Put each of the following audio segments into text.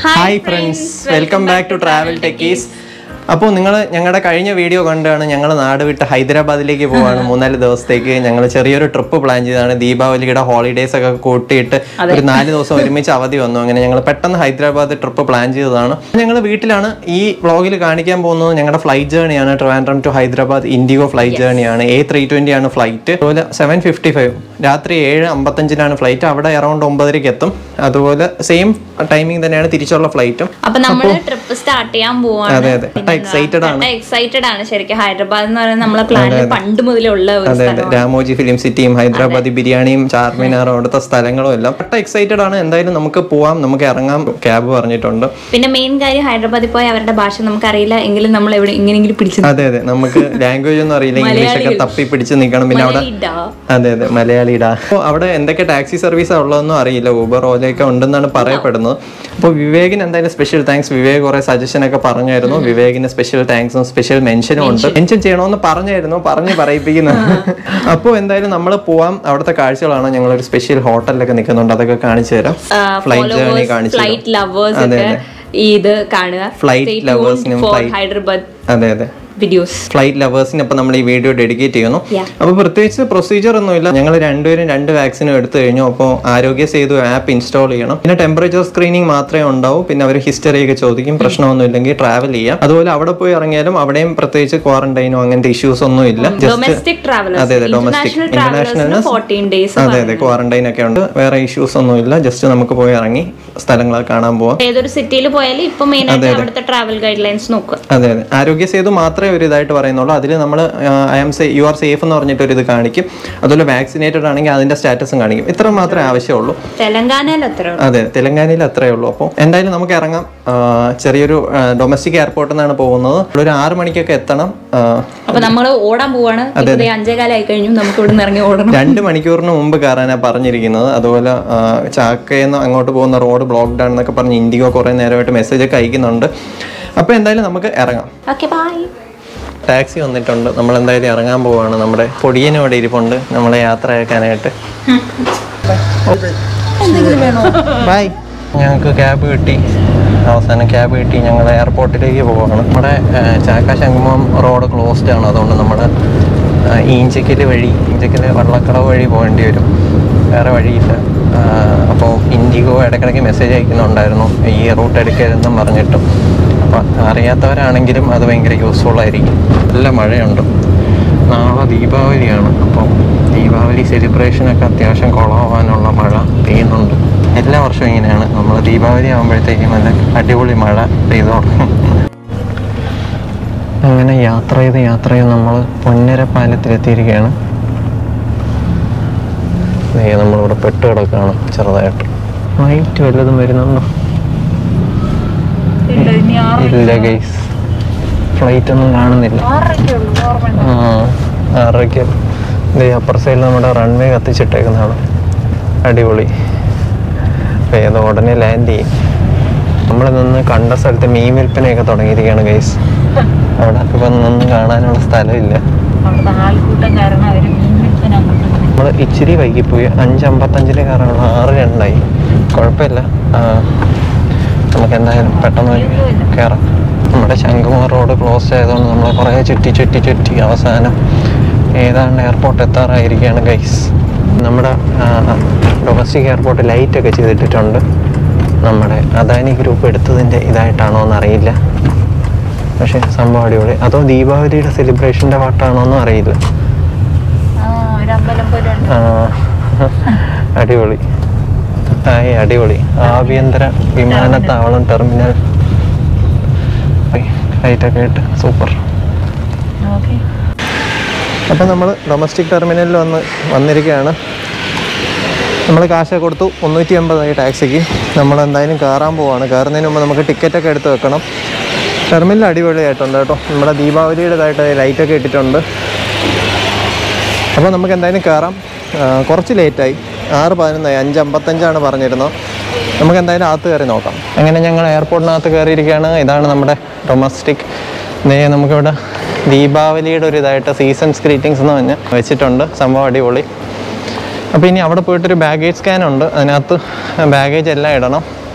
Hi friends welcome back to travel techies അപ്പോൾ നിങ്ങൾ ഞങ്ങളുടെ കഴിഞ്ഞ വീഡിയോ കണ്ടാണ് ഞങ്ങൾ നാട് വിട്ട് ഹൈദരാബാദിലേക്ക് പോവാണ് മൂന്നാല് ദിവസത്തേക്ക് ഞങ്ങൾ ചെറിയൊരു ട്രിപ്പ് പ്ലാൻ ചെയ്തതാണ് ദീപാവലിയുടെ ഹോളിഡേയ്സ് ഒക്കെ കൂട്ടിയിട്ട് ഒരു നാല് ദിവസം ഒരുമിച്ച് അവധി വന്നു അങ്ങനെ ഞങ്ങൾ പെട്ടെന്ന് ഹൈദരാബാദ് ട്രിപ്പ് പ്ലാൻ ചെയ്തതാണ് ഞങ്ങൾ വീട്ടിലാണ് ഈ വ്ളോഗിൽ കാണിക്കാൻ പോകുന്നത് ഞങ്ങളുടെ ഫ്ലൈറ്റ് ജേണിയാണ് ട്രിവാൻഡ്രം ടു ഹൈദരാബാദ് ഇൻഡിഗോ ഫ്ലൈറ്റ് ജേണിയാണ് എ ത്രീ ട്വന്റി ആണ് ഫ്ലൈറ്റ് അതുപോലെ സെവൻ ഫിഫ്റ്റി ഫൈവ് രാത്രി ഏഴ് അമ്പത്തഞ്ചിനാണ് ഫ്ലൈറ്റ് അവിടെ അറൗണ്ട് ഒമ്പതരയ്ക്ക് എത്തും അതുപോലെ സെയിം ടൈമിംഗ് തന്നെയാണ് തിരിച്ചുള്ള ഫ്ലൈറ്റും അപ്പൊ നമ്മള് ട്രിപ്പ് സ്റ്റാർട്ട് ചെയ്യാൻ പോവാണ് അതെ അതെ എക്സൈറ്റഡ് ആണ് എക്സൈറ്റഡ് ആണ് ശരിക്കും ഹൈദരാബാദ് എന്ന് പറയുന്നത് നമ്മളെ പ്ലാനിൽ പണ്ട് മുതലേ ഉള്ള ഒരു അതെ അതെ രാമോജി ഫിലിം സിറ്റിയും ഹൈദരാബാദി ബിരിയാണിയും ചാർമിനാറും അവിടുത്തെ സ്ഥലങ്ങളും എല്ലാം പെട്ട എക്സൈറ്റഡ് ആണ് എന്തായാലും നമുക്ക് പോവാം നമുക്ക് ഇറങ്ങാം ക്യാബ് പറഞ്ഞിട്ടുണ്ട് പിന്നെ മെയിൻ കാര്യം ഹൈദരാബാദിൽ പോയ അവരുടെ ഭാഷ നമുക്ക് അറിയില്ല എങ്കിലും നമ്മൾ എവിടെ എങ്ങനെയെങ്കിലും പിടിച്ചു അതെ അതെ നമുക്ക് ലാംഗ്വേജ് ഒന്നും അറിയില്ല ഇംഗ്ലീഷ് ഒക്കെ തപ്പി പിടിച്ച് നിൽക്കണം പിന്നെ അവിടെ ഇടാ. അതെ അതെ മലയാളിയുടെ അപ്പോൾ അവിടെ എന്തൊക്കെ ടാക്സി സർവീസ് ഉള്ളതെന്നും അറിയില്ല ഊബർ ഓലയൊക്കെ ഉണ്ടെന്നാണ് പറയപ്പെടുന്നത് അപ്പോൾ വിവേകിന് എന്തായാലും സ്പെഷ്യൽ താങ്ക്സ് വിവേക് കുറെ സജഷൻ ഒക്കെ പറഞ്ഞായിരുന്നു വിവേകിന് സ്പെഷ്യൽ താങ്ക്സും സ്പെഷ്യൽ മെൻഷനും ഉണ്ട് മെൻഷൻ ചെയ്യണമെന്ന് പറഞ്ഞായിരുന്നു പറഞ്ഞ് പറയിപ്പിക്കുന്നത് അപ്പോൾ എന്തായാലും നമ്മൾ പോവാം അവിടുത്തെ കാഴ്ചകളാണ് ഞങ്ങൾ ഒരു സ്പെഷ്യൽ ഹോട്ടലിലൊക്കെ നിൽക്കുന്നുണ്ട് അതൊക്കെ കാണിച്ചു തരാം ഫ്ലൈറ്റ് ജേർണി കാണിച്ചു തരാം ഫ്ലൈറ്റ് ലവേഴ്സ് ഒക്കെ ഈ ഇത് കാണുക Flight lovers നും flight- ഹൈദരാബാദ് അതെ അതെ വീഡിയോസ് ഫ്ലൈറ്റ് ലവേഴ്സിനൊപ്പം നമ്മൾ ഈ വീഡിയോ ഡെഡിക്കേറ്റ് ചെയ്യുന്നു Yeah. അപ്പോൾ പ്രത്യേകിച്ച് പ്രൊസീജിയർ ഒന്നുമില്ല ഞങ്ങൾ രണ്ടുപേരും രണ്ട് വാക്സിനും എടുത്തു കഴിഞ്ഞു അപ്പോൾ ആരോഗ്യ സേതു ആപ്പ് ഇൻസ്റ്റാൾ ചെയ്യണം പിന്നെ ടെമ്പറേച്ചർ സ്ക്രീനിങ് മാത്രമേ ഉണ്ടാവൂ പിന്നെ അവർ ഹിസ്റ്ററി ഒക്കെ ചോദിക്കും പ്രശ്നമൊന്നും ഇല്ലെങ്കിൽ ട്രാവൽ ചെയ്യാം അതുപോലെ അവിടെ പോയി ഇറങ്ങിയാലും അവിടെയും പ്രത്യേകിച്ച് ക്വാറന്റൈനോ അങ്ങനത്തെ ഇഷ്യൂസ് ഒന്നും ഇല്ല ജസ്റ്റ് ഡൊമസ്റ്റിക് ട്രാവലേഴ്സ് അതെ അതെ ഡൊമസ്റ്റിക് ഇന്റർനാഷണൽ ട്രാവലേഴ്സിന് ഫോർട്ടീൻ ഡേയ്സ് അതെ അതെ ക്വാറന്റൈൻ ഒക്കെ ഉണ്ട് വേറെ ഇഷ്യൂസ് ഒന്നും ഇല്ല ജസ്റ്റ് നമുക്ക് പോയി ഇറങ്ങി സ്ഥലങ്ങളൊക്കെ കാണാൻ പോവാം ഏതൊരു സിറ്റിയിൽ പോയാലും ഇപ്പൊ മെയിൻ ആയിട്ട് അവിടുത്തെ ട്രാവൽ ഗൈഡ് ലൈൻസ് നോക്കുക അതെ അതെ ആരോഗ്യ സേതു മാത്രമേ ഒരു ഇതായിട്ട് പറയുന്നുള്ളൂ അതിൽ നമ്മൾ I'm say you are safe എന്ന് പറഞ്ഞിട്ട് ഒരു ഇത് കാണിക്കും അതുപോലെ വാക്സിനേറ്റഡ് ആണെങ്കിൽ അതിന്റെ സ്റ്റാറ്റസും കാണിക്കും ഇത്ര മാത്രമേ ആവശ്യമുള്ളൂ തെലങ്കാനയിൽ അത്ര അതെ തെലങ്കാനയിൽ അത്രേ ഉള്ളൂ അപ്പോൾ എന്തായാലും നമുക്ക് ഇറങ്ങാം ആ, ചെറിയൊരു ഡൊമസ്റ്റിക് എയർപോർട്ടിൽ നിന്നാണ് പോകുന്നത് ഇവിടെ ഒരു ആറ് മണിക്കൊക്കെ എത്തണം ആ, അപ്പൊ നമ്മൾ ഓടാൻ പോവാണ് ഇപ്പൊ ദേ അഞ്ചേ കാലമായി കഴിഞ്ഞു നമുക്ക് ഇവിടെ നിന്ന് ഇറങ്ങി ഓടണം രണ്ട് മണിക്കൂറിന് മുമ്പ് കയറാനാണ് പറഞ്ഞിരിക്കുന്നത് അതുപോലെ ആ, ചാക്കയിൽ നിന്ന് അങ്ങോട്ട് പോകുന്ന റോഡ് ബ്ലോക്ക്ഡ് ആണെന്നൊക്കെ പറഞ്ഞ് ഇൻഡിഗോ കുറേ നേരമായിട്ട് മെസ്സേജ് ഒക്കെ അയക്കുന്നുണ്ട് അപ്പോൾ എന്തായാലും നമുക്ക് ഇറങ്ങാം ഓക്കെ ബൈ ടാക്സി വന്നിട്ടുണ്ട് നമ്മൾ എന്തായാലും ഇറങ്ങാൻ പോവാണ് നമ്മുടെ പൊടിയനും ഇവിടെ ഇരിപ്പുണ്ട് നമ്മളെ യാത്രയാക്കാനായിട്ട് ബൈ ഞങ്ങൾക്ക് ക്യാബ് കിട്ടി അവസാനം ക്യാബ് കിട്ടി ഞങ്ങൾ എയർപോർട്ടിലേക്ക് പോവാണ് നമ്മുടെ ഏഹ്, ചാക്ക ശംഖുമം റോഡ് ക്ലോസ്ഡ് ആണ് അതുകൊണ്ട് നമ്മുടെ ഈഞ്ചക്കൽ വഴി ഈഞ്ചക്കൽ വള്ളക്കടവ് വഴി പോകേണ്ടി വരും വേറെ വഴിയില്ല അപ്പോൾ ഇൻഡിഗോ ഇടയ്ക്കിടയ്ക്ക് മെസ്സേജ് അയക്കുന്നുണ്ടായിരുന്നു ഈ റൂട്ട് എടുക്കരുതെന്നും പറഞ്ഞിട്ടും അപ്പം അറിയാത്തവരാണെങ്കിലും അത് ഭയങ്കര യൂസ്ഫുൾ ആയിരിക്കും നല്ല മഴയുണ്ട് നാളെ ദീപാവലിയാണ് അപ്പം ദീപാവലി സെലിബ്രേഷനൊക്കെ അത്യാവശ്യം കുളമാവാനുള്ള മഴ പെയ്യുന്നുണ്ട് എല്ലാ വർഷവും ഇങ്ങനെയാണ് നമ്മൾ ദീപാവലി ആകുമ്പോഴത്തേക്കും നല്ല അടിപൊളി മഴ പെയ്തു തുടങ്ങും അങ്ങനെ യാത്ര ചെയ്ത് യാത്ര ചെയ്ത് നമ്മൾ പൊന്നര പാലത്തിലെത്തിയിരിക്കുകയാണ് ദേ നമ്മളിവിടെ പെട്ട് കിടക്കുകയാണ് ചെറുതായിട്ട് വൈറ്റ് വല്ലതും വരുന്നുണ്ടോ ഇല്ല ഗൈസ് ഫ്ലൈറ്റ് ഒന്നും കാണുന്നില്ല ആ ആറരയ്ക്ക് ഇത് അപ്പർ സൈഡിൽ നമ്മുടെ റൺവേ കത്തിച്ചിട്ടേക്കുന്നതാണ് അടിപൊളി അപ്പോൾ ഏതോ ഉടനെ ലാൻഡ് ചെയ്യും നമ്മൾ നിന്ന് കണ്ട സ്ഥലത്ത് മീൻ വിൽപ്പനയൊക്കെ തുടങ്ങിയിരിക്കുകയാണ് ഗൈസ് അവിടെ ഇപ്പം ഒന്നും കാണാനുള്ള സ്ഥലമില്ല അവിടുത്തെ ആൾക്കൂട്ടം കാരണം അവര് മീൻ വിൽപ്പന നമ്മൾ ഇച്ചിരി വൈകിപ്പോയി അഞ്ച് അമ്പത്തഞ്ചിന് കയറാനുള്ള ആറ് രണ്ടായി കുഴപ്പമില്ല ആ, നമുക്ക് എന്തായാലും പെട്ടെന്ന് പോയി കയറാം നമ്മുടെ ശംഖുമാർ റോഡ് ക്ലോസ് ആയതുകൊണ്ട് നമ്മൾ കുറേ ചുറ്റി ചുറ്റി ചുറ്റി അവസാനം ഏതാണ്ട് എയർപോർട്ട് എത്താറായിരിക്കുകയാണ് ഗൈസ് നമ്മുടെ ഡൊമസ്റ്റിക് എയർപോർട്ട് ലൈറ്റ് ഒക്കെ ചെയ്തിട്ടിട്ടുണ്ട് നമ്മുടെ അദാനി ഗ്രൂപ്പ് എടുത്തതിൻ്റെ ഇതായിട്ടാണോ എന്നറിയില്ല പക്ഷേ സംഭവം അടിപൊളി അതോ ദീപാവലിയുടെ സെലിബ്രേഷൻ്റെ പാട്ടാണോ എന്നും അറിയില്ല ഒരമ്പലം പോലെ ആ, അടിപൊളി ആയി അടിപൊളി ആഭ്യന്തര വിമാനത്താവളം ടെർമിനൽ ലൈറ്റൊക്കെ ഇട്ട് സൂപ്പർ അപ്പം നമ്മൾ ഡൊമസ്റ്റിക് ടെർമിനലിൽ വന്ന് വന്നിരിക്കുകയാണ് നമ്മൾ കാശ് കൊടുത്തു മുന്നൂറ്റി അമ്പതായി ടാക്സിക്ക് നമ്മൾ എന്തായാലും കയറാൻ പോവാണ് കയറുന്നതിന് മുമ്പ് നമുക്ക് ടിക്കറ്റൊക്കെ എടുത്ത് വെക്കണം ടെർമിനൽ അടിപൊളിയായിട്ടുണ്ട് കേട്ടോ നമ്മുടെ ദീപാവലിയുടേതായിട്ട് ലൈറ്റൊക്കെ ഇട്ടിട്ടുണ്ട് അപ്പോൾ നമുക്ക് എന്തായാലും കയറാം ആ, കുറച്ച് ലേറ്റായി ആറ് പതിനൊന്നായി അഞ്ച് അമ്പത്തഞ്ചാണ് പറഞ്ഞിരുന്നത് നമുക്ക് എന്തായാലും അകത്ത് കയറി നോക്കാം അങ്ങനെ ഞങ്ങൾ എയർപോർട്ടിനകത്ത് കയറിയിരിക്കുകയാണ് ഇതാണ് നമ്മുടെ ഡൊമസ്റ്റിക് ദേ നമുക്കിവിടെ ദീപാവലിയുടെ ഒരു ഇതായിട്ട് സീസൺസ് ഗ്രീറ്റിംഗ്സ് എന്ന് പറഞ്ഞ് വെച്ചിട്ടുണ്ട് സംഭവം അടിപൊളി അപ്പോൾ ഇനി അവിടെ പോയിട്ടൊരു ബാഗേജ് സ്കാൻ ഉണ്ട് അതിനകത്ത് ബാഗേജ് എല്ലാം ഇടണം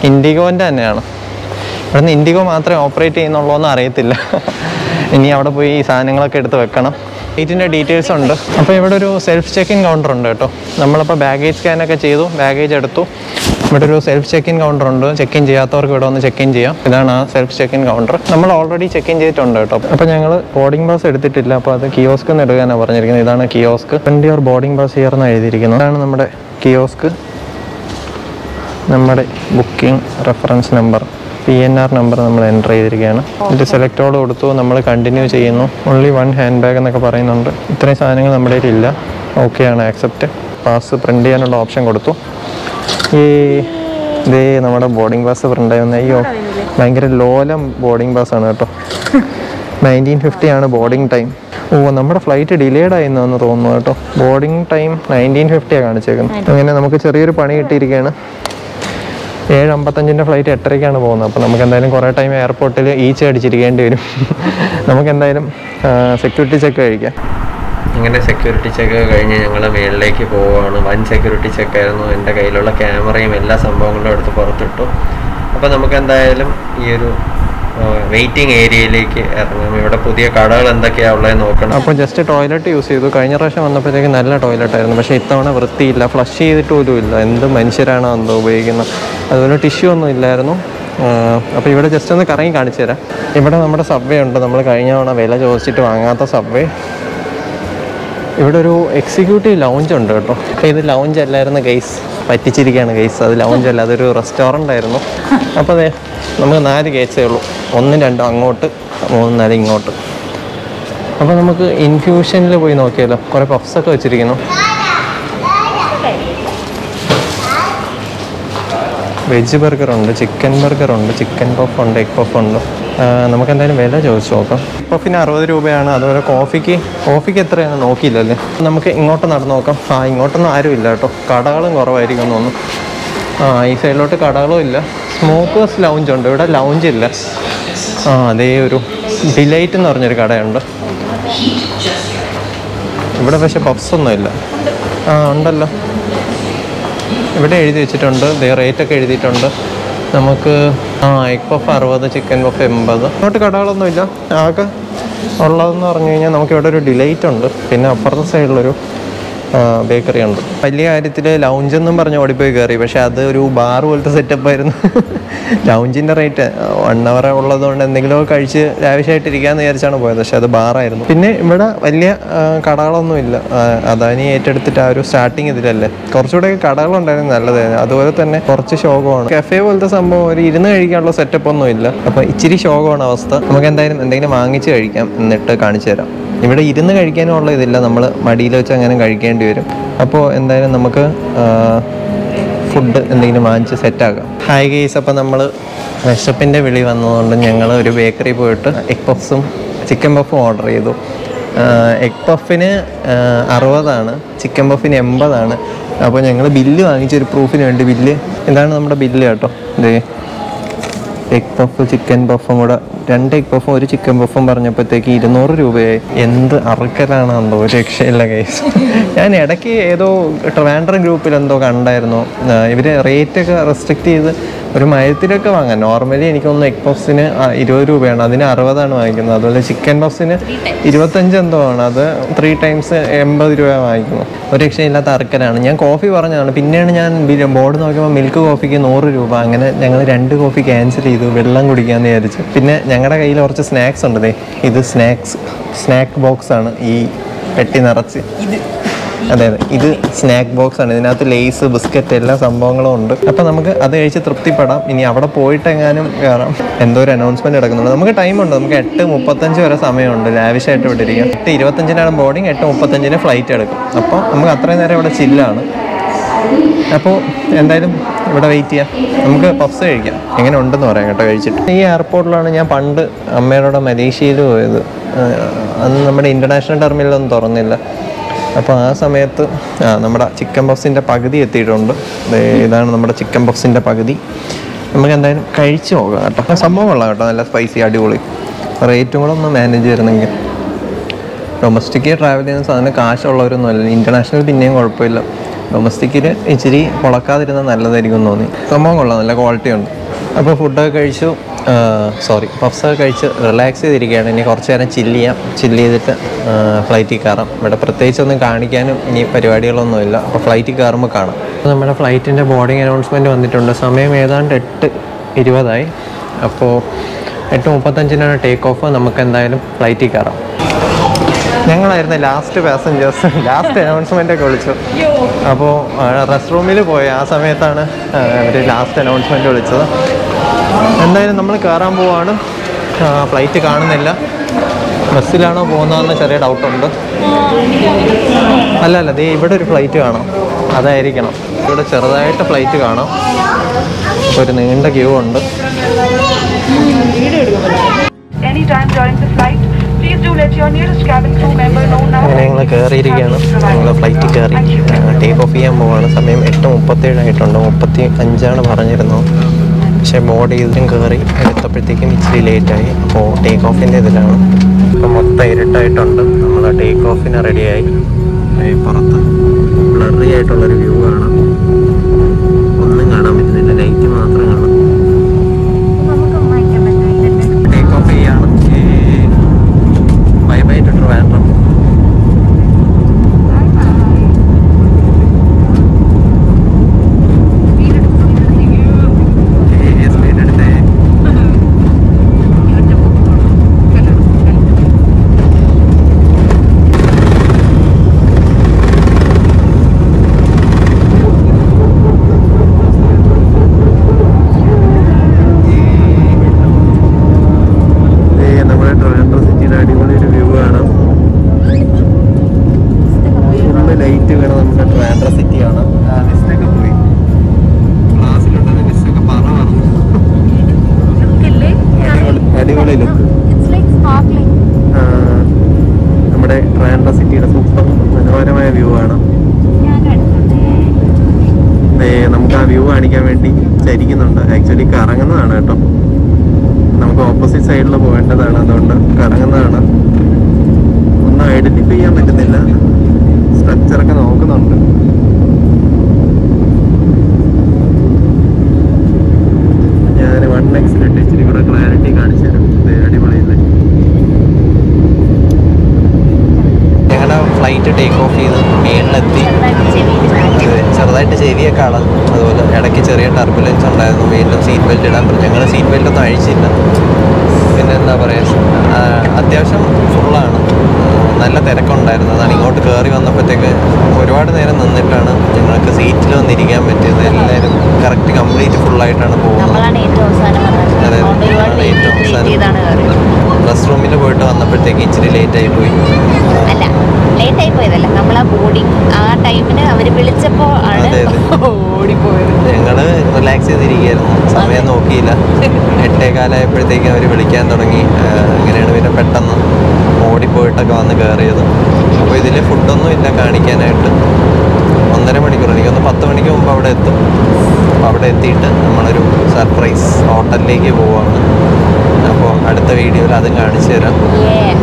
ഇൻഡിഗോൻ്റെ തന്നെയാണ് ഇവിടുന്ന് ഇൻഡിഗോ മാത്രമേ ഓപ്പറേറ്റ് ചെയ്യുന്നുള്ളൂ എന്ന് അറിയത്തില്ല ഇനി അവിടെ പോയി ഈ സാധനങ്ങളൊക്കെ എടുത്ത് വെക്കണം സീറ്റിൻ്റെ ഡീറ്റെയിൽസ് ഉണ്ട് അപ്പോൾ ഇവിടെ ഒരു സെൽഫ് ചെക്ക് ഇൻ കൗണ്ടർ ഉണ്ട് കേട്ടോ നമ്മളിപ്പോൾ ബാഗേജ് സ്കാനൊക്കെ ചെയ്തു ബാഗേജ് എടുത്തു ഇവിടെ ഒരു സെൽഫ് ചെക്ക് ഇൻ കൗണ്ടർ ഉണ്ട് ചെക്ക് ഇൻ ചെയ്യാത്തവർക്ക് ഇവിടെ വന്ന് ചെക്ക് ഇൻ ചെയ്യാം ഇതാണ് ആ സെൽഫ് ചെക്ക് ഇൻ കൗണ്ടർ നമ്മൾ ഓൾറെഡി ചെക്ക് ഇൻ ചെയ്തിട്ടുണ്ട് കേട്ടോ അപ്പോൾ ഞങ്ങൾ ബോർഡിംഗ് പാസ് എടുത്തിട്ടില്ല അപ്പോൾ അത് കിയോസ്ക് എന്ന് എടുക്കാനാണ് പറഞ്ഞിരിക്കുന്നത് ഇതാണ് kiosk twenty your boarding pass here എന്ന് എഴുതിയിരിക്കുന്നത് അതാണ് നമ്മുടെ കിയോസ്ക് നമ്മുടെ booking reference number P N R number നമ്മൾ എൻ്റർ ചെയ്തിരിക്കുകയാണ് ഇത് സെലക്ടോട് കൊടുത്തു നമ്മൾ കണ്ടിന്യൂ ചെയ്യുന്നു ഓൺലി വൺ ഹാൻഡ് ബാഗ് എന്നൊക്കെ പറയുന്നുണ്ട് ഇത്രയും സാധനങ്ങൾ നമ്മുടെ കയ്യിലില്ല ഓക്കെയാണ് ആക്സെപ്റ്റ് പാസ് പ്രിൻ്റ് ചെയ്യാനുള്ള ഓപ്ഷൻ കൊടുത്തു ഈ ഇതേ നമ്മുടെ ബോർഡിംഗ് പാസ് പ്രിൻ്റ് ആയി വന്ന അയ്യോ ഭയങ്കര ലോലം ബോർഡിംഗ് പാസ് ആണ് കേട്ടോ നയൻറ്റീൻ ഫിഫ്റ്റി ആണ് ബോർഡിംഗ് ടൈം ഓ നമ്മുടെ ഫ്ലൈറ്റ് ഡിലേഡ് ആയിരുന്നു തോന്നുന്നു കേട്ടോ ബോർഡിംഗ് ടൈം നയൻറ്റീൻ ഫിഫ്റ്റിയാണ് കാണിച്ചേക്കുന്നത് അങ്ങനെ നമുക്ക് ചെറിയൊരു പണി കിട്ടിയിരിക്കുകയാണ് ഏഴ് അമ്പത്തഞ്ചിൻ്റെ ഫ്ലൈറ്റ് എട്ടരയ്ക്കാണ് പോകുന്നത് അപ്പോൾ നമുക്ക് എന്തായാലും കുറേ ടൈം എയർപോർട്ടിൽ ഈച്ച അടിച്ചിരിക്കേണ്ടി വരും നമുക്ക് എന്തായാലും സെക്യൂരിറ്റി ചെക്ക് കഴിക്കാം ഇങ്ങനെ സെക്യൂരിറ്റി ചെക്ക് കഴിഞ്ഞ് ഞങ്ങൾ മേളിലേക്ക് പോവുകയാണ് വൻ സെക്യൂരിറ്റി ചെക്ക് ആയിരുന്നു എൻ്റെ കയ്യിലുള്ള ക്യാമറയും എല്ലാ സംഭവങ്ങളും എടുത്ത് പുറത്തിട്ടു അപ്പോൾ നമുക്ക് എന്തായാലും ഈ ഒരു വെയിറ്റിംഗ് ഏരിയയിലേക്ക് ഇറങ്ങാം ഇവിടെ പുതിയ കടകൾ എന്തൊക്കെയാണ് ഉള്ളത് നോക്കണം അപ്പോൾ ജസ്റ്റ് ടോയ്ലറ്റ് യൂസ് ചെയ്തു കഴിഞ്ഞ പ്രാവശ്യം വന്നപ്പോഴത്തേക്ക് നല്ല ടോയ്ലറ്റ് ആയിരുന്നു പക്ഷേ ഇത്തവണ വൃത്തിയില്ല ഫ്ലഷ് ചെയ്തിട്ട് പോലും ഇല്ല എന്ത് മനുഷ്യരാണോ എന്തോ ഉപയോഗിക്കുന്നത് അതുപോലെ ടിഷ്യൂ ഒന്നും ഇല്ലായിരുന്നു അപ്പോൾ ഇവിടെ ജസ്റ്റ് ഒന്ന് കറങ്ങി കാണിച്ചു തരാം ഇവിടെ നമ്മുടെ സബ്വേ ഉണ്ട് നമ്മൾ കഴിഞ്ഞ തവണ വില ചോദിച്ചിട്ട് വാങ്ങാത്ത സബ്വേ ഇവിടെ ഒരു എക്സിക്യൂട്ടീവ് ലൗഞ്ച് ഉണ്ട് കേട്ടോ അപ്പോൾ ഇത് ലൗഞ്ച് അല്ലായിരുന്നു ഗൈസ് പറ്റിച്ചിരിക്കുകയാണ് ഗൈസ് അത് ലൗഞ്ച് അല്ല അതൊരു റെസ്റ്റോറൻ്റ് ആയിരുന്നു അപ്പോൾ അതെ നമുക്ക് നാല് കേസേ ഉള്ളൂ ഒന്നും രണ്ടും അങ്ങോട്ട് മൂന്നും നാല് ഇങ്ങോട്ട് അപ്പോൾ നമുക്ക് ഇൻഫ്യൂഷനിൽ പോയി നോക്കിയാലോ കുറേ പഫ്സ് ഒക്കെ വെച്ചിരിക്കുന്നു വെജ് ബർഗർ ഉണ്ട് ചിക്കൻ ബർഗർ ഉണ്ട് ചിക്കൻ പഫ് ഉണ്ട് എഗ് പഫ് ഉണ്ട് ആ, നമുക്ക് എന്തായാലും വില ചോദിച്ചു നോക്കാം പഫിന് അറുപത് രൂപയാണ് അതുപോലെ കോഫിക്ക് കോഫിക്ക് എത്രയാണ് നോക്കിയില്ലല്ലേ നമുക്ക് ഇങ്ങോട്ട് നടന്നു നോക്കാം ആ ഇങ്ങോട്ടൊന്നും ആരും ഇല്ല കേട്ടോ കടകളും കുറവായിരിക്കും എന്ന് തോന്നുന്നു ആ ഈ സൈഡിലോട്ട് കടകളും ഇല്ല സ്മോക്കേഴ്സ് ലൗഞ്ച് ഉണ്ട് ഇവിടെ ലൗഞ്ച് ഇല്ല ആ അതേ ഒരു ഡിലൈറ്റ് എന്ന് പറഞ്ഞൊരു കടയുണ്ട് ഇവിടെ പക്ഷെ പഫ്സ് ഒന്നും ഇല്ല ആ ഉണ്ടല്ലോ ഇവിടെ എഴുതി വെച്ചിട്ടുണ്ട് ദേ റേറ്റ് ഒക്കെ എഴുതിയിട്ടുണ്ട് നമുക്ക് ആ എഗ് പഫ് അറുപത് ചിക്കൻ പഫ് എൺപത് അങ്ങോട്ട് കടകളൊന്നുമില്ല ആകെ ഉള്ളതെന്ന് പറഞ്ഞു കഴിഞ്ഞാൽ നമുക്ക് ഇവിടെ ഒരു ഡിലൈറ്റ് ഉണ്ട് പിന്നെ അപ്പുറത്തെ സൈഡിലൊരു ബേക്കറി ഉണ്ട് വലിയ കാര്യത്തിൽ ലൗഞ്ച് എന്നും പറഞ്ഞ് ഓടിപ്പോയി കയറി പക്ഷെ അത് ഒരു ബാർ പോലത്തെ സെറ്റപ്പ് ആയിരുന്നു ലൗഞ്ചിൻ്റെ റേറ്റ് വൺ അവർ ഉള്ളതുകൊണ്ട് എന്തെങ്കിലുമൊക്കെ കഴിച്ച് ലാവിഷായിട്ടിരിക്കാന്ന് വിചാരിച്ചാണ് പോയത് പക്ഷെ അത് ബാറായിരുന്നു പിന്നെ ഇവിടെ വലിയ ആ, കടകളൊന്നും ഇല്ല ആ, അദാനി ഏറ്റെടുത്തിട്ട് ആ ഒരു സ്റ്റാർട്ടിങ് ഇതിലല്ലേ കുറച്ചുകൂടെ കടകളുണ്ടായിരുന്നു നല്ലതായിരുന്നു അതുപോലെ തന്നെ കുറച്ച് ശോകമാണ് കഫേ പോലത്തെ സംഭവം ഒരു ഇരുന്ന് കഴിക്കാനുള്ള സെറ്റപ്പ് ഒന്നും ഇല്ല അപ്പോൾ ഇച്ചിരി ശോകമാണ് അവസ്ഥ നമുക്ക് എന്തായാലും എന്തെങ്കിലും വാങ്ങിച്ച് കഴിക്കാം എന്നിട്ട് കാണിച്ചു തരാം ഇവിടെ ഇരുന്ന് കഴിക്കാനുള്ള ഇതില്ല നമ്മൾ മടിയിൽ വെച്ച് അങ്ങനെ കഴിക്കേണ്ടി വരും അപ്പോൾ എന്തായാലും നമുക്ക് ഫുഡ് എന്തെങ്കിലും വാങ്ങിച്ച് സെറ്റാക്കാം ഹായ് ഗെയ്സ് അപ്പോൾ നമ്മൾ വിശപ്പിൻ്റെ വിളി വന്നതുകൊണ്ട് ഞങ്ങൾ ഒരു ബേക്കറി പോയിട്ട് എഗ് പഫ്സും ചിക്കൻ പഫും ഓർഡർ ചെയ്തു എഗ് പഫിന് അറുപതാണ് ചിക്കൻ പഫിന് എൺപതാണ് അപ്പോൾ ഞങ്ങൾ ബില്ല് വാങ്ങിച്ചൊരു പ്രൂഫിന് വേണ്ടി ബില്ല് ഇതാണ് നമ്മുടെ ബില്ല് കേട്ടോ ഇതേ എഗ് പഫ് ചിക്കൻ പഫും കൂടെ രണ്ട് എഗ് പഫും ഒരു ചിക്കൻ പഫും പറഞ്ഞപ്പോഴത്തേക്ക് ഇരുന്നൂറ് രൂപയായി എന്ത് അറുക്കലാണ് എന്തോ ഒരു രക്ഷയില്ല കേസ് ഞാൻ ഇടയ്ക്ക് ഏതോ ട്രാൻഡ്രം ഗ്രൂപ്പിൽ എന്തോ കണ്ടായിരുന്നു ആ, ഇവര് റേറ്റ് ഒക്കെ റെസ്ട്രിക്ട് ചെയ്ത് ഒരു മയത്തിലൊക്കെ വാങ്ങാം നോർമലി എനിക്കൊന്ന് എഗ് പഫ്സിന് ഇരുപത് രൂപയാണ് അതിന് അറുപതാണ് വാങ്ങിക്കുന്നത് അതുപോലെ ചിക്കൻ പഫ്സിന് ഇരുപത്തഞ്ച് എന്തോ ആണ് അത് ത്രീ ടൈംസ് എൺപത് രൂപ വാങ്ങിക്കുന്നു ഒരു രക്ഷയില്ലാത്ത അറുക്കലാണ് ഞാൻ കോഫി പറഞ്ഞതാണ് പിന്നെയാണ് ഞാൻ ബോർഡ് നോക്കിയപ്പോൾ മിൽക്ക് കോഫിക്ക് നൂറ് രൂപ അങ്ങനെ ഞങ്ങൾ രണ്ട് കോഫി ക്യാൻസൽ ചെയ്തു വെള്ളം കുടിക്കാമെന്ന് വിചാരിച്ചു പിന്നെ ഞങ്ങളുടെ കയ്യിൽ കുറച്ച് സ്നാക്സ് ഉണ്ട് ദേ ഇത് സ്നാക്സ് സ്നാക്ക് ബോക്സ് ആണ് ഈ പെട്ടി നിറച്ച് അതെ അതെ ഇത് സ്നാക്ക് ബോക്സ് ആണ് ഇതിനകത്ത് ലേസ് ബിസ്ക്കറ്റ് എല്ലാ സംഭവങ്ങളും ഉണ്ട് അപ്പം നമുക്ക് അത് കഴിച്ച് തൃപ്തിപ്പെടാം ഇനി അവിടെ പോയിട്ട് എങ്ങാനും കയറാം എന്തോ ഒരു അനൗൺസ്മെന്റ് നടക്കുന്നുണ്ട് നമുക്ക് ടൈമുണ്ട് നമുക്ക് എട്ട് മുപ്പത്തഞ്ച് വരെ സമയമുണ്ട് ലാവിഷായിട്ട് ഇവിടെ ഇരിക്കാം എട്ട് ഇരുപത്തഞ്ചിനാണ് ബോർഡിങ് എട്ട് മുപ്പത്തഞ്ചിന് ഫ്ലൈറ്റ് എടുക്കും അപ്പോൾ നമുക്ക് അത്രയും നേരം ഇവിടെ ചില്ലാണ് അപ്പോൾ എന്തായാലും ഇവിടെ വെയിറ്റ് ചെയ്യാം നമുക്ക് പഫ്സ് കഴിക്കാം എങ്ങനെ ഉണ്ടെന്ന് പറയാം കേട്ടോ കഴിച്ചിട്ട് ഈ എയർപോർട്ടിലാണ് ഞാൻ പണ്ട് അമ്മയുടെ കൂടെ മലേഷ്യയിൽ പോയത് ആഹ് അന്ന് നമ്മുടെ ഇൻ്റർനാഷണൽ ടെർമിനലൊന്നും തുറന്നില്ല അപ്പോൾ ആ സമയത്ത് ആ നമ്മുടെ ചിക്കൻ പഫ്സിൻ്റെ പകുതി എത്തിയിട്ടുണ്ട് ദേ ഇതാണ് നമ്മുടെ ചിക്കൻ പഫ്സിൻ്റെ പകുതി നമുക്ക് എന്തായാലും കഴിച്ചു നോക്കാം കേട്ടോ സംഭവം കൊള്ളാം കേട്ടോ നല്ല സ്പൈസി അടിപൊളി റേറ്റും കൂടെ ഒന്ന് മാനേജ് ചെയ്യണമെങ്കിൽ ഡൊമസ്റ്റിക് ട്രാവൽ ചെയ്യുന്ന സാധനം കാശുള്ളവരൊന്നും അല്ല ഇൻ്റർനാഷണൽ പിന്നെയും കുഴപ്പമില്ല ഡൊമസ്റ്റിക്കിൽ ഇച്ചിരി മുളക്കാതിരുന്ന നല്ലതായിരിക്കും തോന്നി സംഭവം കൊള്ളാം നല്ല ക്വാളിറ്റി ഉണ്ട് അപ്പോൾ ഫുഡൊക്കെ കഴിച്ചു സോറി പഫ്സൊക്കെ കഴിച്ച് റിലാക്സ് ചെയ്തിരിക്കുകയാണ് ഇനി കുറച്ച് നേരം ചില്ല് ചെയ്യാം ചില്ല് ചെയ്തിട്ട് ഫ്ലൈറ്റിൽ കയറാം ഇവിടെ പ്രത്യേകിച്ചൊന്നും കാണിക്കാനും ഇനി പരിപാടികളൊന്നുമില്ല അപ്പോൾ ഫ്ലൈറ്റിൽ കയറുമ്പോൾ കാണാം അപ്പോൾ നമ്മുടെ ഫ്ലൈറ്റിൻ്റെ ബോർഡിംഗ് അനൗൺസ്മെൻറ്റ് വന്നിട്ടുണ്ട് സമയം ഏതാണ്ട് എട്ട് ഇരുപതായി അപ്പോൾ എട്ട് മുപ്പത്തഞ്ചിനാണ് ടേക്ക് ഓഫ് നമുക്ക് എന്തായാലും ഫ്ലൈറ്റിൽ കയറാം ഞങ്ങളായിരുന്നു ലാസ്റ്റ് പാസഞ്ചേഴ്സ് ലാസ്റ്റ് അനൗൺസ്മെൻ്റ് ഒക്കെ വിളിച്ചു അപ്പോൾ റെസ്റ്റ് റൂമിൽ പോയി ആ സമയത്താണ് അവർ ലാസ്റ്റ് അനൗൺസ്മെൻ്റ് വിളിച്ചത് എന്തായാലും നമ്മൾ കയറാൻ പോവാണ് ഫ്ലൈറ്റ് കാണുന്നില്ല ബസ്സിലാണോ പോകുന്നതെന്ന് ചെറിയ ഡൗട്ടുണ്ട് അല്ല അല്ല ദേ ഇവിടെ ഒരു ഫ്ലൈറ്റ് കാണാം അതായിരിക്കണം ഇവിടെ ചെറുതായിട്ട് ഫ്ലൈറ്റ് കാണാം ഒരു നീണ്ട ക്യൂ ഉണ്ട് Anytime during the flight, please do let your nearest cabin crew member know now. അങ്ങനെ ഞങ്ങൾ കയറിയിരിക്കുകയാണ് ഞങ്ങൾ ഫ്ലൈറ്റിൽ കയറി ടേക്ക് ഓഫ് ചെയ്യാൻ പോവാണ് സമയം എട്ട് മുപ്പത്തേഴ് ആയിട്ടുണ്ട് മുപ്പത്തി അഞ്ചാണ് പറഞ്ഞിരുന്നത് പക്ഷേ ബോർഡ് ചെയ്തിട്ടും കയറി എടുത്തപ്പോഴത്തേക്കും ഇച്ചിരി ലേറ്റായി അപ്പോൾ ടേക്ക് ഓഫിൻ്റെ ഇതിലാണ് ഇപ്പോൾ മൊത്തം ഇരുട്ടായിട്ടുണ്ട് നമ്മൾ ടേക്ക് ഓഫിന് റെഡിയായി ഈ പുറത്ത് ബ്ലറി ആയിട്ടുള്ളൊരു വ്യൂ കാണാം ഒന്നും കാണാൻ പറ്റുന്നില്ല ലൈറ്റ് മാത്രം കാണാം ടേക്ക് ഓഫ് ചെയ്യാണ് ബൈ ബൈ ടു ട്രിവാൻഡ്രം നമ്മുടെ ട്രിവാൻഡ്രം സിറ്റിയുടെ അടിപൊളി ഒരു വ്യൂ കാണാം ഫുള്ള് ലൈറ്റ് വേണം നമ്മുടെ ട്രിവാൻഡ്രം സിറ്റി കാണാം മിസ്റ്റൊക്കെ പോയി ക്ലാസ്സിലുണ്ടെന്ന് മിസ്റ്റൊക്കെ പറ പറഞ്ഞു അടിപൊളി അടിപൊളി ലുക്ക് നമ്മുടെ ട്രിവാൻഡ്രം സിറ്റിയുടെ സൂപ്പർ മനോഹരമായ വ്യൂ കാണാം ദേ, നമുക്ക് ആ വ്യൂ കാണിക്കാൻ വേണ്ടി ചരിക്കുന്നുണ്ട് ആക്ച്വലി കറങ്ങുന്നതാണ് കേട്ടോ നമുക്ക് ഓപ്പോസിറ്റ് സൈഡിൽ പോകേണ്ടതാണ് അതുകൊണ്ട് കറങ്ങുന്നതാണ് ഒന്നും ഐഡന്റിഫൈ ചെയ്യാൻ പറ്റുന്നില്ല സ്ട്രക്ചറൊക്കെ നോക്കുന്നുണ്ട് ഞാൻ വൺ എക്സിലിട്ട് ഇച്ചിരി കൂടെ ക്ലാരിറ്റി കാണിച്ചു തരാം ഇത് അടിപൊളിയല്ലേ ഞങ്ങളുടെ ഫ്ലൈറ്റ് ടേക്ക് ഓഫ് ചെയ്ത് മേളിലെത്തി അതെ, ചെറുതായിട്ട് ചെവിയൊക്കെ അള അതുപോലെ ഇടയ്ക്ക് ചെറിയ ടർബുലൻസ് ഉണ്ടായിരുന്നു വീണ്ടും സീറ്റ് ബെൽറ്റ് ഇടാൻ പറഞ്ഞു ഞങ്ങൾ സീറ്റ് ബെൽറ്റ് ഒന്നും അഴിച്ചില്ല പിന്നെ എന്താ പറയുക അത്യാവശ്യം ഫുള്ളാണ് നല്ല തിരക്കുണ്ടായിരുന്നു അതാണ് ഇങ്ങോട്ട് കയറി വന്നപ്പോഴത്തേക്ക് ഒരുപാട് നേരം നിന്നിട്ടാണ് ഞങ്ങൾക്ക് സീറ്റിൽ വന്നിരിക്കാൻ പറ്റിയത് എല്ലാവരും കറക്റ്റ് കംപ്ലീറ്റ് ഫുള്ളായിട്ടാണ് പോകുന്നത് നമ്മളാണ് ഏറ്റവും അവസാനം വന്നത് അതെ അതുകൊണ്ട് ഒരുപാട് അതെ ഏറ്റവും വെയിറ്റ് ചെയ്താണ് കയറിയത് റെസ്റ്റ് റൂമിൽ പോയിട്ട് വന്നപ്പോഴത്തേക്ക് ഇച്ചിരി ലേറ്റ് ആയി പോയി അല്ല ലേറ്റ് ആയി പോയതല്ല നമ്മൾ ആ ബോർഡിങ് ആ ടൈമിന് അവർ വിളിച്ചപ്പോ ആണ് അതെ, അതെ. ഓടിപ്പോയത് ഞങ്ങള് റിലാക്സ് ചെയ്തിരിക്കുകയായിരുന്നു സമയം നോക്കിയില്ല എട്ടേകാലായപ്പോഴത്തേക്കും അവർ വിളിക്കാൻ തുടങ്ങി ആ, അങ്ങനെയാണ് പിന്നെ പെട്ടെന്ന് ഓടിപ്പോയിട്ടൊക്കെ വന്ന് കയറിയത് അപ്പോൾ ഇതിൽ ഫുഡൊന്നും ഇല്ല കാണിക്കാനായിട്ട് ഒന്നര മണിക്കൂർ എനിക്കൊന്ന് പത്ത് മണിക്ക് മുമ്പ് അവിടെ എത്തും അപ്പോൾ അവിടെ എത്തിയിട്ട് നമ്മളൊരു സർപ്രൈസ് ഹോട്ടലിലേക്ക് പോവാണ് അപ്പോൾ അടുത്ത വീഡിയോയിൽ അതും കാണിച്ചു തരാം Yeah.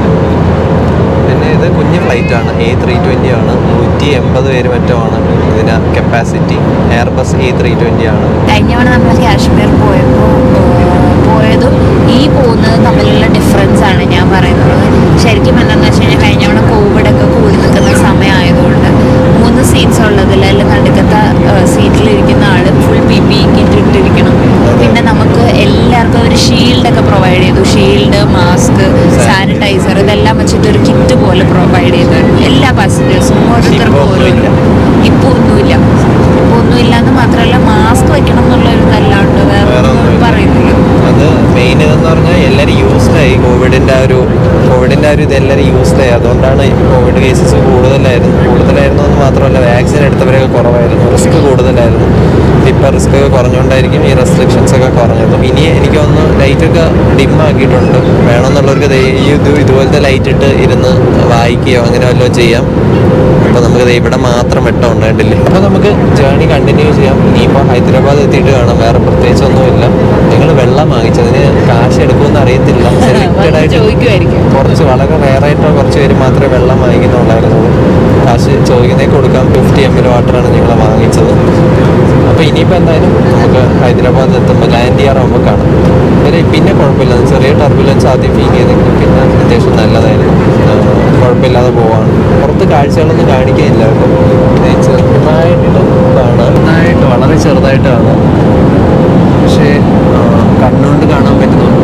പിന്നെ ഇത് കുഞ്ഞ് ഫ്ലൈറ്റ് ആണ് എ ത്രീ ട്വൻറ്റി ആണ് നൂറ്റി എൺപത് പേര് മറ്റോ ആണ് ഇതിന് capacity airbus A three twenty ആണ് കഴിഞ്ഞ തവണ നമ്മൾ കാശ്മീർ പോയപ്പോൾ പോയതും ഈ പോകുന്നത് തമ്മിലുള്ള ഡിഫറൻസ് ആണ് ഞാൻ പറയുന്നത് ശരിക്കും എന്താണെന്ന് വെച്ച് കഴിഞ്ഞാൽ കഴിഞ്ഞ തവണ കോവിഡ് ഒക്കെ കൂടി നിൽക്കുന്ന സമയമായതുകൊണ്ട് മൂന്ന് സീറ്റ്സ് ഉള്ളതിൽ അതിൽ നടുക്കത്തെ സീറ്റിലിരിക്കുന്ന ആൾ ഫുൾ പി പി കിറ്റ് ഇട്ടിരിക്കണം പിന്നെ നമുക്ക് എല്ലാവർക്കും ഒരു ഷീൽഡൊക്കെ പ്രൊവൈഡ് ചെയ്തു ഷീൽഡ് മാസ്ക് സാനിറ്റൈസർ ഇതെല്ലാം വെച്ചിട്ട് ഒരു കിറ്റ് പോലെ പ്രൊവൈഡ് ചെയ്തായിരുന്നു എല്ലാ പാസഞ്ചേഴ്സും ഓരോരുത്തർക്കും ഒന്നുമില്ല. ഓരോ ഇപ്പോൾ ഒന്നുമില്ല ഇപ്പോൾ ഒന്നുമില്ല എന്ന് മാത്രമല്ല മാസ്ക് വെക്കണം എന്നുള്ള ഒരു ഇതല്ലാണ്ട് വേറെ വേറെ ഒന്നും ഒന്നുമില്ല. പറയുന്നില്ല അത് മെയിൻ ഇതെന്ന് പറഞ്ഞാൽ എല്ലാവരും യൂസ്ഡ് ആയി കോവിഡിൻ്റെ ആ ഒരു കോവിഡിൻ്റെ ആ ഒരു ഇത് എല്ലാവരും യൂസ്ഡ് ആയി അതുകൊണ്ടാണ് ഈ കോവിഡ് കേസസ് കൂടുതലായിരുന്നു കൂടുതലായിരുന്നു എന്ന് മാത്രമല്ല വാക്സിൻ എടുത്തവരൊക്കെ കുറവായിരുന്നു റിസ്ക് കൂടുതലായിരുന്നു ഇപ്പം റിസ്ക് ഒക്കെ കുറഞ്ഞുകൊണ്ടായിരിക്കും ഈ റെസ്ട്രിക്ഷൻസ് ഒക്കെ കുറഞ്ഞത് ഇനി എനിക്ക് തോന്നുന്നു ലൈറ്റൊക്കെ ഡിം ആക്കിയിട്ടുണ്ട് വേണമെന്നുള്ളവർക്ക് ദേ ഈ ഇത് ഇതുപോലത്തെ ലൈറ്റ് ഇട്ട് ഇരുന്ന് വായിക്കുകയോ അങ്ങനെ വല്ലതും ചെയ്യാം അപ്പോൾ നമുക്ക് ദേ ഇവിടെ മാത്രം വെട്ടം ഉണ്ടായിട്ടില്ലേ അപ്പോൾ നമുക്ക് ജേർണി കണ്ടിന്യൂ ചെയ്യാം ഇനിയിപ്പോൾ ഹൈദരാബാദ് എത്തിയിട്ട് കാണാം വേറെ പ്രത്യേകിച്ച് ഒന്നുമില്ല നിങ്ങൾ വെള്ളം വാങ്ങിച്ചതിന് കാശ് എടുക്കുമെന്ന് അറിയത്തില്ല സെലക്റ്റഡ് ആയിട്ട് ചോദിക്കുമായിരിക്കും കുറച്ച് വളരെ റെയറായിട്ടോ കുറച്ച് പേര് മാത്രമേ വെള്ളം വാങ്ങിക്കുന്നുണ്ടായിരുന്നുള്ളൂ കാശ് ചോദിക്കുന്നതിന് കൊടുക്കാൻ ഫിഫ്റ്റി എം എൽ വാട്ടറാണ് ഞങ്ങൾ വാങ്ങിച്ചത് അപ്പോൾ ഇനിയിപ്പോൾ എന്തായാലും നമുക്ക് ഹൈദരാബാദ് എത്തുമ്പോൾ ലാൻഡ് ചെയ്യാറാകുമ്പോൾ കാണാം പിന്നെ പിന്നെ കുഴപ്പമില്ല ചെറിയ ടർബുലൻസ് ആദ്യം ഫീൽ ചെയ്തെങ്കിലും പിന്നെ അത്യാവശ്യം നല്ലതായിരുന്നു ആ, കുഴപ്പമില്ലാതെ പോവാണ് പുറത്ത് കാഴ്ചകളൊന്നും കാണിക്കുകയില്ല കേട്ടോ ഇത് ചെറുതായിട്ട് കാണാം ചെറുതായിട്ട് വളരെ ചെറുതായിട്ട് കാണാം പക്ഷേ ആ, കണ്ണുകൊണ്ട് കാണാൻ പറ്റുന്നുണ്ട്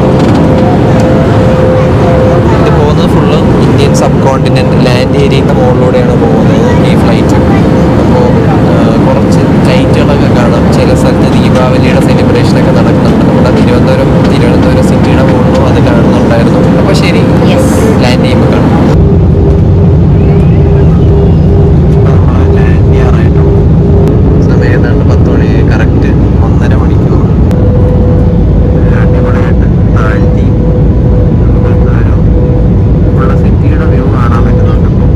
ഇത് പോകുന്നത് full Indian subcontinent land ഏരിയയുടെ മുകളിലൂടെയാണ് പോകുന്നത് ഈ ഫ്ലൈറ്റ് അപ്പോൾ കുറച്ച് ലൈറ്റുകളൊക്കെ കാണാം ചില സ്ഥലത്ത് ദീപാവലിയുടെ സെലിബ്രേഷനൊക്കെ നടക്കുന്നുണ്ട് നമ്മുടെ തിരുവനന്തപുരം തിരുവനന്തപുരം സിറ്റിയുടെ മുകളിലും അത് കാണുന്നുണ്ടായിരുന്നു അപ്പോൾ ശരി Yes. ലാൻഡ് ചെയ്യുമ്പോൾ കാണാം ലാൻഡ് ചെയ്യാറായിട്ടുണ്ട് സമയം ഏതാണ്ട് പത്ത് മണി കറക്റ്റ് ഒന്നര മണിക്കൂർ അടിപൊളിയായിട്ട് താഴ്ത്തി എന്തായാലും ഉള്ള സിറ്റിയുടെ വ്യൂ കാണാൻ പറ്റുന്നുണ്ട് ഇപ്പോൾ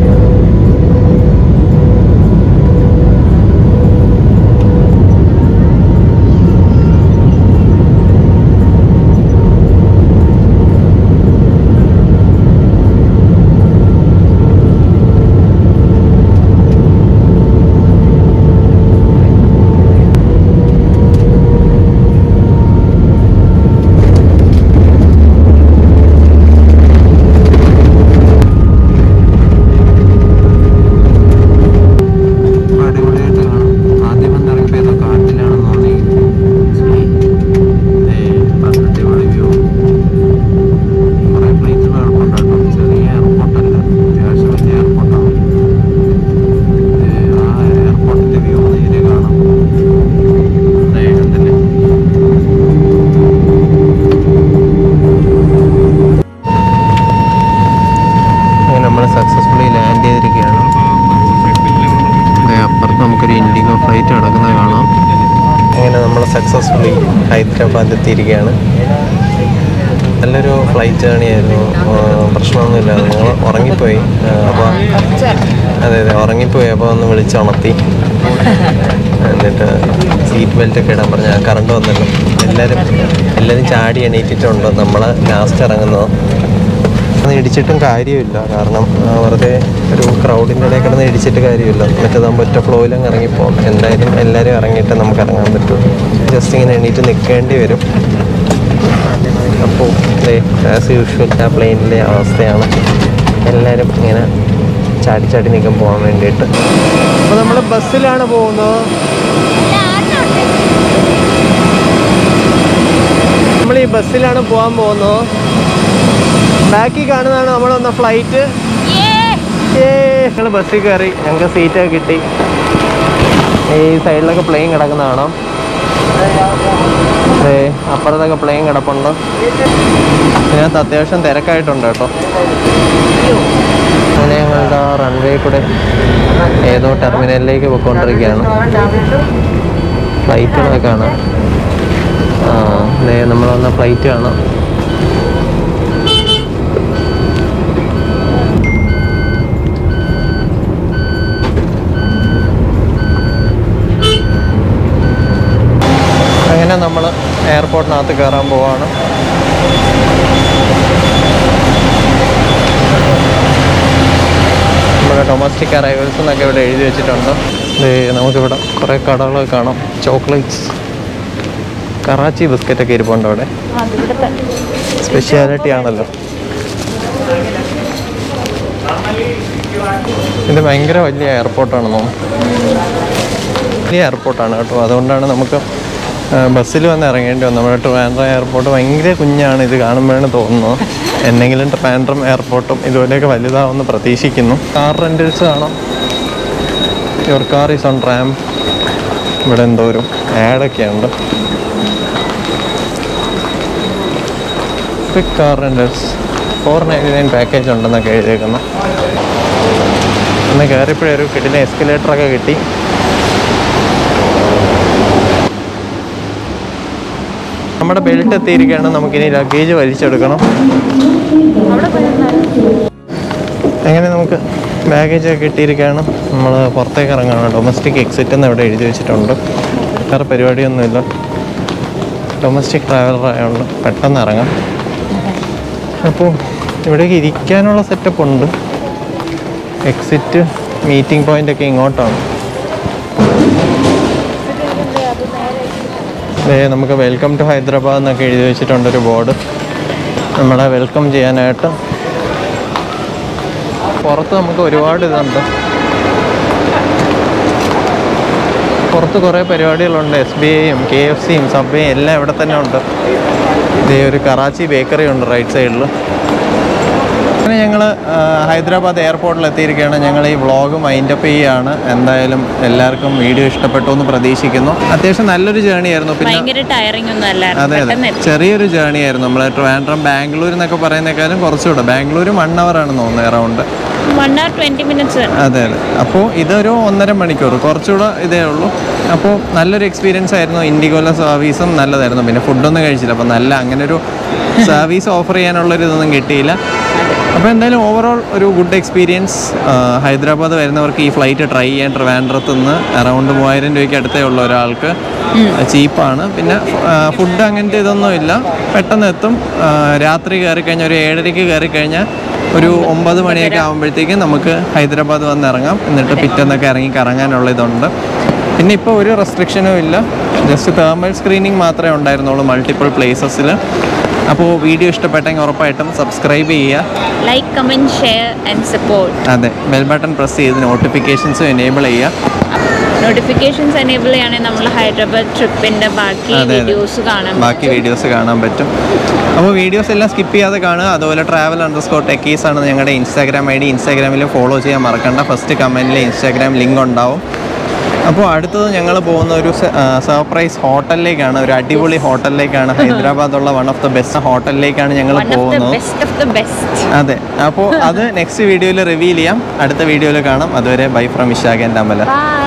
അടിപൊളിയായിട്ട് കാണാം ആദ്യം വന്ന് ഇറങ്ങിയപ്പോൾ ഏതോ കാട്ടിലാണെന്ന് തോന്നി അടിപൊളി വ്യൂ കുറേ പ്ലേറ്റുകൾ കിടപ്പുണ്ട് കേട്ടോ ചെറിയ എയർപോർട്ടല്ല അത്യാവശ്യം വലിയ എയർപോർട്ടാണ് ആ എയർപോർട്ടിൻ്റെ വ്യൂ നേരെ കാണാം ദേ കണ്ടില്ലേ അങ്ങനെ നമ്മൾ സക്സസ്ഫുള്ളി ലാൻഡ് ചെയ്തിരിക്കുകയാണ് ദേ അപ്പുറത്ത് നമുക്കൊരു ഇൻഡിഗോ ഫ്ലൈറ്റ് കിടക്കുന്നത് കാണാം അങ്ങനെ നമ്മൾ സക്സസ്ഫുള്ളി ഹൈദരാബാദ് എത്തിയിരിക്കുകയാണ് നല്ലൊരു ഫ്ലൈറ്റ് ജേണി ആയിരുന്നു ആ, പ്രശ്നമൊന്നുമില്ല ഞങ്ങൾ ഉറങ്ങിപ്പോയി അപ്പോൾ അതെ അതെ ഉറങ്ങിപ്പോയി അപ്പോൾ ഒന്ന് വിളിച്ചുണർത്തി എന്നിട്ട് സീറ്റ് ബെൽറ്റ് ഒക്കെ ഇടാൻ പറഞ്ഞു കറണ്ട് വന്നല്ലോ എല്ലാവരും എല്ലാവരും ചാടി എണീറ്റിട്ടുണ്ട് നമ്മൾ ലാസ്റ്റ് ഇറങ്ങുന്നത് ഒന്ന് ഇടിച്ചിട്ടും കാര്യമില്ല കാരണം ആ, വെറുതെ ഒരു ക്രൗഡിൻ്റെ ഇടയിൽ കിടന്ന് ഇടിച്ചിട്ട് കാര്യമില്ല മറ്റേതാകുമ്പോൾ ഒറ്റ ഫ്ലോയിലങ്ങ് ഇറങ്ങിപ്പോകും എന്തായാലും എല്ലാവരും ഇറങ്ങിയിട്ട് നമുക്ക് ഇറങ്ങാൻ പറ്റും ജസ്റ്റ് ഇങ്ങനെ എണീറ്റ് നിൽക്കേണ്ടി വരും അപ്പോൾ ആസ് യൂഷ്വൽ ആ പ്ലെയിനിലെ അവസ്ഥയാണ് എല്ലാവരും ഇങ്ങനെ ചാടി ചാടി നിൽക്കാൻ പോകാൻ വേണ്ടിയിട്ട് അപ്പോൾ നമ്മൾ ബസ്സിലാണ് പോകുന്നത് നമ്മൾ ഈ ബസ്സിലാണ് പോകാൻ പോകുന്നത് ബാക്കിൽ കാണുന്നതാണ് നമ്മൾ വന്ന ഫ്ലൈറ്റ് ഞങ്ങൾ ബസ്സിൽ കയറി ഞങ്ങൾക്ക് സീറ്റൊക്കെ കിട്ടി ഈ സൈഡിലൊക്കെ പ്ലെയിൻ കിടക്കുന്ന കാണാം ദേ, അപ്പുറത്തൊക്കെ പ്ലെയിൻ കിടപ്പുണ്ട് ഇതിനകത്ത് അത്യാവശ്യം തിരക്കായിട്ടുണ്ട് കേട്ടോ അങ്ങനെ ഞങ്ങളുടെ റൺവേ കൂടെ ഏതോ ടെർമിനലിലേക്ക് പോയിക്കൊണ്ടിരിക്കുകയാണ് ഫ്ലൈറ്റുകളൊക്കെ കാണാം ആ ദേ നമ്മൾ വന്ന ഫ്ലൈറ്റ് കാണാം അങ്ങനെ നമ്മൾ എയർപോർട്ടിനകത്ത് കയറാൻ പോവാണ് നമ്മുടെ ഡൊമസ്റ്റിക് അറൈവൽസ് എന്നൊക്കെ ഇവിടെ എഴുതി വെച്ചിട്ടുണ്ട് ദേ നമുക്കിവിടെ കുറേ കടകളൊക്കെ കാണാം ചോക്ലേറ്റ്സ് കറാച്ചി ബിസ്ക്കറ്റൊക്കെ ഇരിപ്പുണ്ട് അവിടെ സ്പെഷ്യാലിറ്റി ആണല്ലോ ഇത് ഭയങ്കര വലിയ എയർപോർട്ടാണെന്നോ വലിയ എയർപോർട്ടാണ് കേട്ടോ അതുകൊണ്ടാണ് നമുക്ക് ബസ്സിൽ വന്ന് ഇറങ്ങേണ്ടി വന്നത് നമ്മുടെ ട്രിവാൻഡ്രം എയർപോർട്ട് ഭയങ്കര കുഞ്ഞാണ് ഇത് കാണുമ്പോഴാണ് തോന്നുന്നത് എന്നെങ്കിലും ട്രിവാൻഡ്രം എയർപോർട്ടും ഇതുപോലെയൊക്കെ വലുതാവുമെന്ന് പ്രതീക്ഷിക്കുന്നു കാർ റെൻറ്റൽസ് കാണാം your car is on ram ഇവിടെ എന്തോരും ആഡൊക്കെ ഉണ്ട് quick car rentals four ninety nine package ഉണ്ടെന്നൊക്കെ എഴുതിയേക്കുന്നു ഒന്ന് കയറിയപ്പോഴൊരു കിട്ടില്ല എസ്കലേറ്ററൊക്കെ കിട്ടി നമ്മുടെ ബെൽറ്റ് എത്തിയിരിക്കുകയാണ് നമുക്കിനി ലഗേജ് വലിച്ചെടുക്കണം അങ്ങനെ നമുക്ക് ബാഗേജ് ഒക്കെ കിട്ടിയിരിക്കുകയാണ് നമ്മൾ പുറത്തേക്ക് ഇറങ്ങാണ് ഡൊമസ്റ്റിക് എക്സിറ്റ് എന്ന് ഇവിടെ എഴുതി വെച്ചിട്ടുണ്ട് വേറെ പരിപാടിയൊന്നുമില്ല ഡൊമസ്റ്റിക് ട്രാവലർ ആയതുകൊണ്ട് പെട്ടെന്ന് ഇറങ്ങാം അപ്പോൾ ഇവിടേക്ക് ഇരിക്കാനുള്ള സെറ്റപ്പ് ഉണ്ട് എക്സിറ്റ് മീറ്റിംഗ് പോയിന്റ് ഒക്കെ ഇങ്ങോട്ടാണ് ദേ നമുക്ക് വെൽക്കം ടു ഹൈദരാബാദ് എന്നൊക്കെ എഴുതി വെച്ചിട്ടുണ്ട് ഒരു ബോർഡ് നമ്മളെ വെൽക്കം ചെയ്യാനായിട്ട് പുറത്ത് നമുക്ക് ഒരുപാട് ഇതുണ്ട് പുറത്ത് കുറേ പരിപാടികളുണ്ട് എസ് ബി ഐയും കെ എഫ് സിയും സബ്വേയും എല്ലാം ഇവിടെ തന്നെ ഉണ്ട് ഇതേ ഒരു കറാച്ചി ബേക്കറി ഉണ്ട് റൈറ്റ് സൈഡിൽ അങ്ങനെ ഞങ്ങൾ ഹൈദരാബാദ് എയർപോർട്ടിൽ എത്തിയിരിക്കുകയാണ് ഞങ്ങൾ ഈ വ്ളോഗ് മൈൻഡപ്പ് ചെയ്യുകയാണ് എന്തായാലും എല്ലാവർക്കും വീഡിയോ ഇഷ്ടപ്പെട്ടു എന്ന് പ്രതീക്ഷിക്കുന്നു അത്യാവശ്യം നല്ലൊരു ജേണി ആയിരുന്നു പിന്നെ ഭയങ്കര ടയറിംഗ് ഒന്നും അതെ അല്ലായിരുന്നു അതെ പെട്ടെന്ന് എത്തി. ചെറിയൊരു ജേണി ആയിരുന്നു നമ്മൾ ട്രിവാൻഡ്രം ബാംഗ്ലൂർ എന്നൊക്കെ പറയുന്നേക്കാളും കുറച്ചുകൂടെ ബാംഗ്ലൂർ വൺ അവർ ആണെന്ന് തോന്നുന്നു around one hour twenty minutes അതെ അതെ അപ്പോൾ ഇതൊരു ഒന്നര മണിക്കൂർ കുറച്ചുകൂടെ ഇതേ ഉള്ളൂ അപ്പോൾ നല്ലൊരു എക്സ്പീരിയൻസ് ആയിരുന്നു ഇൻഡിഗോല സർവീസും നല്ലതായിരുന്നു പിന്നെ ഫുഡൊന്നും കഴിച്ചില്ല അപ്പോൾ നല്ല അങ്ങനെ ഒരു സർവീസ് ഓഫർ ചെയ്യാനുള്ളൊരു ഇതൊന്നും കിട്ടിയില്ല അപ്പോൾ എന്തായാലും ഓവറോൾ ഒരു ഗുഡ് എക്സ്പീരിയൻസ് ഹൈദരാബാദ് വരുന്നവർക്ക് ഈ ഫ്ലൈറ്റ് ട്രൈ ചെയ്യാൻ ട്രിവാൻഡ്രത്ത് നിന്ന് അറൗണ്ട് മൂവായിരം രൂപയ്ക്ക് അടുത്തേ ഉള്ള ഒരാൾക്ക് ചീപ്പാണ് പിന്നെ ഫുഡ് അങ്ങനത്തെ ഇതൊന്നും ഇല്ല പെട്ടെന്ന് എത്തും ആ, രാത്രി കയറി കഴിഞ്ഞാൽ ഒരു ഏഴരയ്ക്ക് കയറി കഴിഞ്ഞാൽ ഒരു ഒമ്പത് മണിയൊക്കെ ആകുമ്പോഴത്തേക്കും നമുക്ക് ഹൈദരാബാദ് വന്ന് ഇറങ്ങാം എന്നിട്ട് പിറ്റേന്നൊക്കെ ഇറങ്ങി കറങ്ങാനുള്ള ഇതുണ്ട് പിന്നെ ഇപ്പോൾ ഒരു റെസ്ട്രിക്ഷനും ഇല്ല ജസ്റ്റ് തേർമൽ സ്ക്രീനിങ് മാത്രമേ ഉണ്ടായിരുന്നുള്ളൂ മൾട്ടിപ്പിൾ പ്ലേസസിൽ അപ്പോൾ വീഡിയോ ഇഷ്ടപ്പെട്ടെങ്കിൽ ഉറപ്പായിട്ടും സബ്സ്ക്രൈബ് ചെയ്യുക like comment share and support അതെ ബെൽ ബട്ടൺ പ്രസ് ചെയ്ത് നോട്ടിഫിക്കേഷൻസും എനേബിൾ ചെയ്യുക നോട്ടിഫിക്കേഷൻസ് എനേബിൾ ചെയ്യുകയാണെങ്കിൽ നമ്മൾ ഹൈദരാബാദ് ട്രിപ്പിന്റെ ബാക്കി അതെ, അതെ. വീഡിയോസ് കാണാൻ ബാക്കി വീഡിയോസ് കാണാൻ പറ്റും അപ്പോൾ വീഡിയോസ് എല്ലാം സ്കിപ്പ് ചെയ്യാതെ കാണുക അതുപോലെ ട്രാവൽ അണ്ടർ സ്കോർ ടെക്കീസ് ആണ് ഞങ്ങളുടെ ഇൻസ്റ്റാഗ്രാം ഐ ഡി ഇൻസ്റ്റാഗ്രാമിൽ ഫോളോ ചെയ്യാൻ മറക്കണ്ട ഫസ്റ്റ് കമൻറ്റിൽ ഇൻസ്റ്റാഗ്രാം ലിങ്ക് ഉണ്ടാവും അപ്പോൾ അടുത്തത് ഞങ്ങൾ പോകുന്ന ഒരു സർപ്രൈസ് ഹോട്ടലിലേക്കാണ് ഒരു അടിപൊളി ഹോട്ടലിലേക്കാണ് ഹൈദരാബാദുള്ള വൺ ഓഫ് ദ ബെസ്റ്റ് ഹോട്ടലിലേക്കാണ് ഞങ്ങൾ വൺ ഓഫ് ദ പോകുന്നത് ബെസ്റ്റ് ഓഫ് ദ ബെസ്റ്റ് അതെ അപ്പോൾ അത് നെക്സ്റ്റ് വീഡിയോയിൽ റിവീൽ ചെയ്യാം അടുത്ത വീഡിയോയിൽ കാണാം അതുവരെ ബൈ ഫ്രം ഇഷാഖ് എൻ്റെ അമല ബൈ